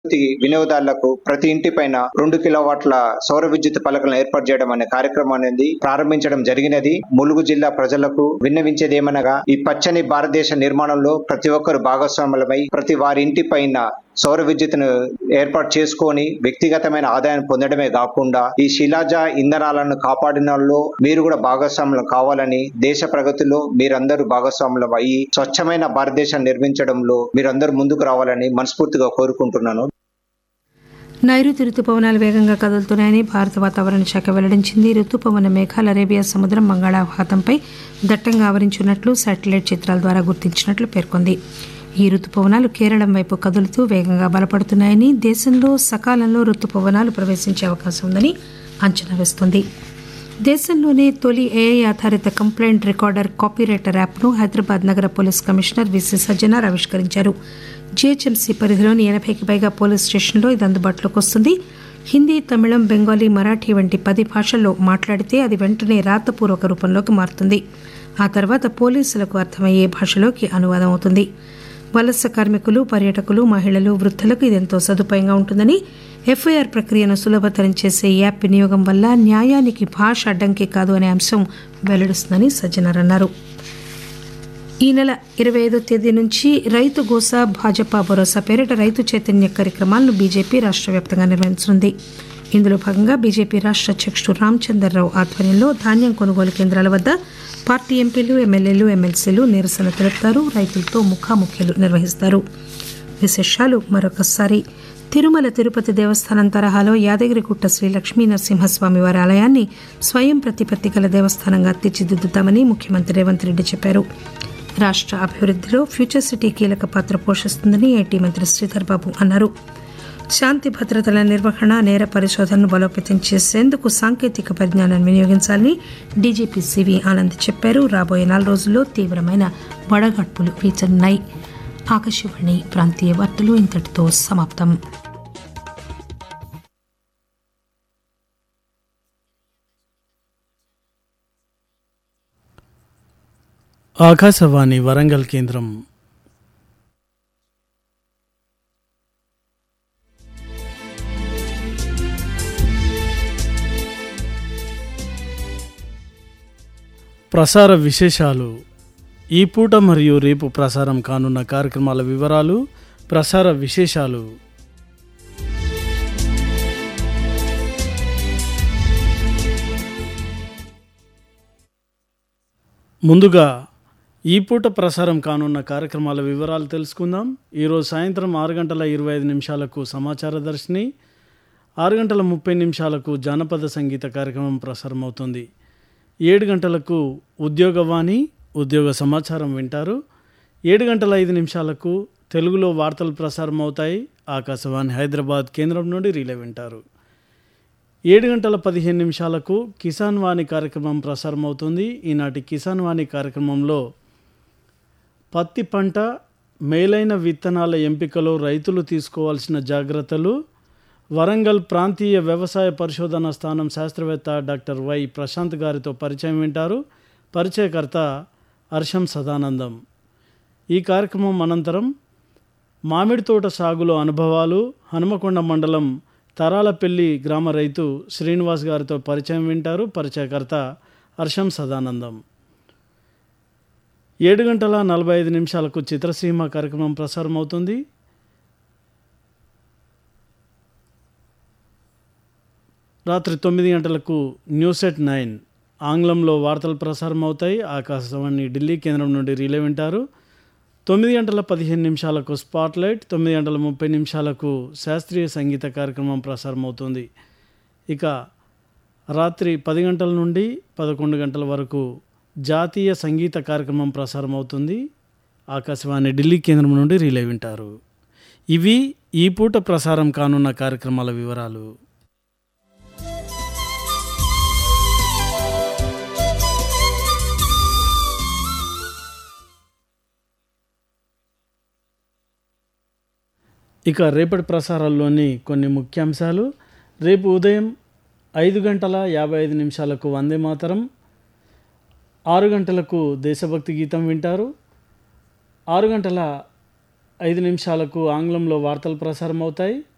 వినియోగదారులకు ప్రతి ఇంటి పైన రెండు కిలోవాట్ల సౌర విద్యుత్ పలకలను ఏర్పాటు చేయడం అనే కార్యక్రమం అనేది ప్రారంభించడం జరిగినది ములుగు జిల్లా ప్రజలకు విన్నవించేది ఏమనగా ఈ పచ్చని భారతదేశ నిర్మాణంలో ప్రతి ఒక్కరు భాగస్వాములమై ప్రతి వారి ఇంటి పైన సౌర విద్యుత్తును ఏర్పాటు చేసుకొని వ్యక్తిగతమైన ఆదాయాన్ని పొందడమే కాకుండా ఈ శిలాజ ఇంధనాలను కాపాడినలో మీరు కూడా భాగస్వాములు కావాలని దేశ ప్రగతిలో మీరందరూ భాగస్వాములు అయ్యి స్వచ్ఛమైన భారతదేశాన్ని నిర్మించడంలో మీరందరూ ముందుకు రావాలని మనస్ఫూర్తిగా కోరుకుంటున్నాను నైరుతి రుతుపవనాలు వేగంగా కదులుతున్నాయని భారత వాతావరణ శాఖ వెల్లడించింది రుతుపవన మేఘాలు అరేబియా సముద్రం బంగాళాఖాతంపై దట్టంగా ఆవరించున్నట్లు శాటిలైట్ చిత్రాల ద్వారా గుర్తించినట్లు పేర్కొంది ఈ రుతుపవనాలు కేరళం వైపు కదులుతూ వేగంగా బలపడుతున్నాయని దేశంలో సకాలంలో రుతుపవనాలు ప్రవేశించే అవకాశం ఉందని అంచనా వేస్తోంది దేశంలోనే తొలి ఏఐ ఆధారిత కంప్లైంట్ రికార్డర్ కాపీరైటర్ యాప్ను హైదరాబాద్ నగర పోలీస్ కమిషనర్ విసి సజ్జనార్ ఆవిష్కరించారు జీహెచ్ఎంసీ పరిధిలోని ఎనభైకి పైగా పోలీస్ స్టేషన్లో ఇది అందుబాటులోకి వస్తుంది హిందీ తమిళం బెంగాలీ మరాఠీ వంటి పది భాషల్లో మాట్లాడితే అది వెంటనే రాతపూర్వక రూపంలోకి మారుతుంది ఆ తర్వాత పోలీసులకు అర్థమయ్యే భాషలోకి అనువాదం అవుతుంది వలస కార్మికులు పర్యాటకులు మహిళలు వృద్ధులకు ఇదెంతో సదుపాయంగా ఉంటుందని ఎఫ్ఐఆర్ ప్రక్రియను సులభతరం చేసే ఈ యాప్ వినియోగం వల్ల న్యాయానికి భాష అడ్డంకి కాదు అనే అంశం వెల్లడిస్తుందని సజ్జనార్ అన్నారు ఈ నెల ఇరవై ఐదో తేదీ నుంచి రైతు గోసా భాజపా భరోసా పేరిట రైతు చైతన్య కార్యక్రమాలను బీజేపీ రాష్ట్ర వ్యాప్తంగా నిర్వహించనుంది ఇందులో భాగంగా బీజేపీ రాష్ట్ర అధ్యక్షుడు రామచందర్రావు ఆధ్వర్యంలో ధాన్యం కొనుగోలు కేంద్రాల వద్ద పార్టీ ఎంపీలు ఎమ్మెల్యేలు ఎమ్మెల్సీలు నిరసన తెలుపుతారు రైతులతో ముఖాముఖిలు నిర్వహిస్తారు విశేషాలు మరొకసారి తిరుమల తిరుపతి దేవస్థానం తరహాలో యాదగిరిగుట్ట శ్రీ లక్ష్మీ నరసింహస్వామి వారి ఆలయాన్ని స్వయం ప్రతిపత్తి గల దేవస్థానంగా తీర్చిదిద్దుతామని ముఖ్యమంత్రి రేవంత్ రెడ్డి చెప్పారు రాష్ట్ర అభివృద్ధిలో ఫ్యూచర్ సిటీ కీలక పాత్ర పోషిస్తుందని ఐటీ మంత్రి శ్రీధర్ బాబు అన్నారు శాంతి భద్రతల నిర్వహణ నేర పరిశోధనను బలోపేతం చేసేందుకు సాంకేతిక పరిజ్ఞానాన్ని వినియోగించాలని డీజీపీ సివి ఆనంద్ చెప్పారు రాబోయే నాలుగు రోజుల్లో తీవ్రమైన వడగడ్పులు వీచనున్నాయి ఆకాశవాణి ప్రాంతీయ వార్తలు ఇంతటితో సమాప్తం ఆకాశవాణి వరంగల్ కేంద్రం ప్రసార విశేషాలు ఈ పూట మరియు రేపు ప్రసారం కానున్న కార్యక్రమాల వివరాలు ప్రసార విశేషాలు ముందుగా ఈ పూట ప్రసారం కానున్న కార్యక్రమాల వివరాలు తెలుసుకుందాం ఈరోజు సాయంత్రం ఆరు గంటల ఇరవై ఐదు నిమిషాలకు సమాచార దర్శిని ఆరు గంటల ముప్పై నిమిషాలకు జానపద సంగీత కార్యక్రమం ప్రసారం అవుతుంది ఏడు గంటలకు ఉద్యోగవాణి ఉద్యోగ సమాచారం వింటారు ఏడు గంటల ఐదు నిమిషాలకు తెలుగులో వార్తలు ప్రసారం అవుతాయి ఆకాశవాణి హైదరాబాద్ కేంద్రం నుండి రీలే వింటారు ఏడు గంటల పదిహేను నిమిషాలకు కిసాన్ వాణి కార్యక్రమం ప్రసారం అవుతుంది ఈనాటి కిసాన్ వాణి కార్యక్రమంలో పత్తి పంట మేలైన విత్తనాల ఎంపికలో రైతులు తీసుకోవాల్సిన జాగ్రత్తలు వరంగల్ ప్రాంతీయ వ్యవసాయ పరిశోధన స్థానం శాస్త్రవేత్త డాక్టర్ వై ప్రశాంత్ గారితో పరిచయం వింటారు పరిచయకర్త హర్షం సదానందం ఈ కార్యక్రమం అనంతరం మామిడి తోట సాగులో అనుభవాలు హనుమకొండ మండలం తరాలపల్లి గ్రామ రైతు శ్రీనివాస్ గారితో పరిచయం వింటారు పరిచయకర్త హర్షం సదానందం ఏడు గంటల నలభై ఐదు నిమిషాలకు చిత్రసీమ కార్యక్రమం ప్రసారం అవుతుంది రాత్రి తొమ్మిది గంటలకు న్యూస్ ఎట్ నైన్ ఆంగ్లంలో వార్తలు ప్రసారం అవుతాయి ఆకాశవాణి ఢిల్లీ కేంద్రం నుండి రీలే వింటారు తొమ్మిది గంటల పదిహేను నిమిషాలకు స్పాట్లైట్ తొమ్మిది గంటల ముప్పై నిమిషాలకు శాస్త్రీయ సంగీత కార్యక్రమం ప్రసారం అవుతుంది ఇక రాత్రి పది గంటల నుండి పదకొండు గంటల వరకు జాతీయ సంగీత కార్యక్రమం ప్రసారం అవుతుంది ఆకాశవాణి ఢిల్లీ కేంద్రం నుండి రీలే వింటారు ఇవి ఈ పూట ప్రసారం కానున్న కార్యక్రమాల వివరాలు ఇక రేపటి ప్రసారాల్లోని కొన్ని ముఖ్యాంశాలు రేపు ఉదయం ఐదు గంటల యాభై ఐదు నిమిషాలకు వందే మాతరం ఆరు గంటలకు దేశభక్తి గీతం వింటారు ఆరు గంటల ఐదు నిమిషాలకు ఆంగ్లంలో వార్తలు ప్రసారం అవుతాయి